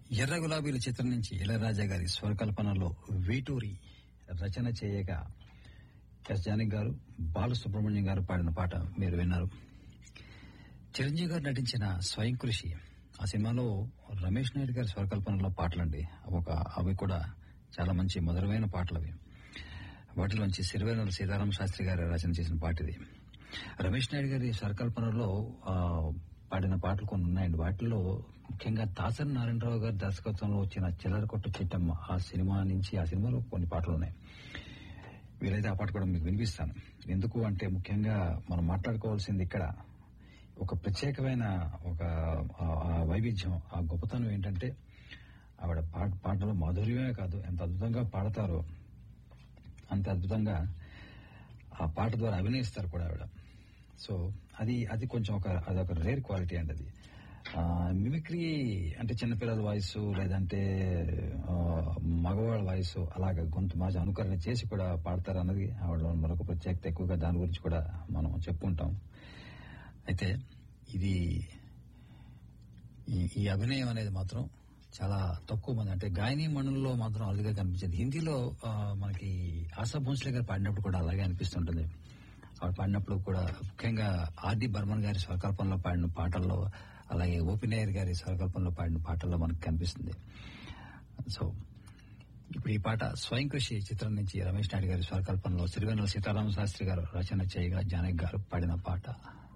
ఎర్ర గులాబీల చిత్రం నుంచి ఇళయరాజా గారి స్వరకల్పనలో వేటూరి రచన చేయగా ఎస్ జానకి గారు బాలసుబ్రహ్మణ్యం గారు పాడిన పాట మీరు విన్నారు చిరంజీవి గారు నటించిన స్వయం కృషి ఆ సినిమాలో రమేష్ నాయుడు గారి స్వరకల్పనలో పాటలండి ఒక అవి కూడా చాలా మంచి మధురమైన పాటలు అవి వాటిలోంచి సిరివేనల సీతారామ శాస్త్రి గారు రచన చేసిన పాట ఇది రమేష్ నాయుడు గారి స్వరకల్పనలో ఆ, పాడిన పాటలు కొన్ని ఉన్నాయండి వాటిలో ముఖ్యంగా దాసరి నారాయణరావు గారి దర్శకత్వంలో వచ్చిన చిల్లర కొట్టు చిట్టమ్మ ఆ సినిమా నుంచి ఆ సినిమాలో కొన్ని పాటలు ఉన్నాయి వీలైతే ఆ పాట కూడా మీకు వినిపిస్తాను ఎందుకు అంటే ముఖ్యంగా మనం మాట్లాడుకోవాల్సింది ఇక్కడ ఒక ప్రత్యేకమైన ఒక ఆ- ఆ వైవిధ్యం ఆ గొప్పతనం ఏంటంటే ఆవిడ పాట పాటలో మాధుర్యమే కాదు ఎంత అద్భుతంగా పాడతారో అంత అద్భుతంగా ఆ పాట ద్వారా అభినయిస్తారు కూడా ఆవిడ సో అది అది కొంచెం ఒక అదొక రేర్ క్వాలిటీ అండి అది ఆ, మిమిక్రీ అంటే చిన్నపిల్లల వాయిస్ లేదంటే ఆ, మగవాళ్ళ వాయిస్ అలాగ గొంతు మాజ అనుకరణ చేసి కూడా పాడతారు అన్నది ఆవిడ మరొక ప్రత్యేకత ఎక్కువగా దాని గురించి కూడా మనం చెప్పుకుంటాం అయితే ఇది ఈ- ఈ అభినయం అనేది మాత్రం చాలా తక్కువ మంది అంటే గాయని మణుల్లో మాత్రం అలాగే కనిపించింది హిందీలో ఆ, మనకి ఆశా భోన్స్లే గారు పాడినప్పుడు కూడా అలాగే అనిపిస్తుంటుంది ఆవిడ పాడినప్పుడు కూడా ముఖ్యంగా ఆర్డి బర్మన్ గారి స్వరకల్పనలో పాడిన పాటల్లో అలాగే ఓపి నాయర్ గారి స్వరకల్పనలో పాడిన పాటల్లో మనకు కనిపిస్తుంది సో ఇప్పుడు ఈ పాట స్వయం కృషి చిత్రం నుంచి రమేష్ నాయుడు గారి స్వరకల్పనలో సిరివెన్నెల సీతారామ శాస్త్రి గారు రచన చేయగా జానకి గారు పాడిన పాట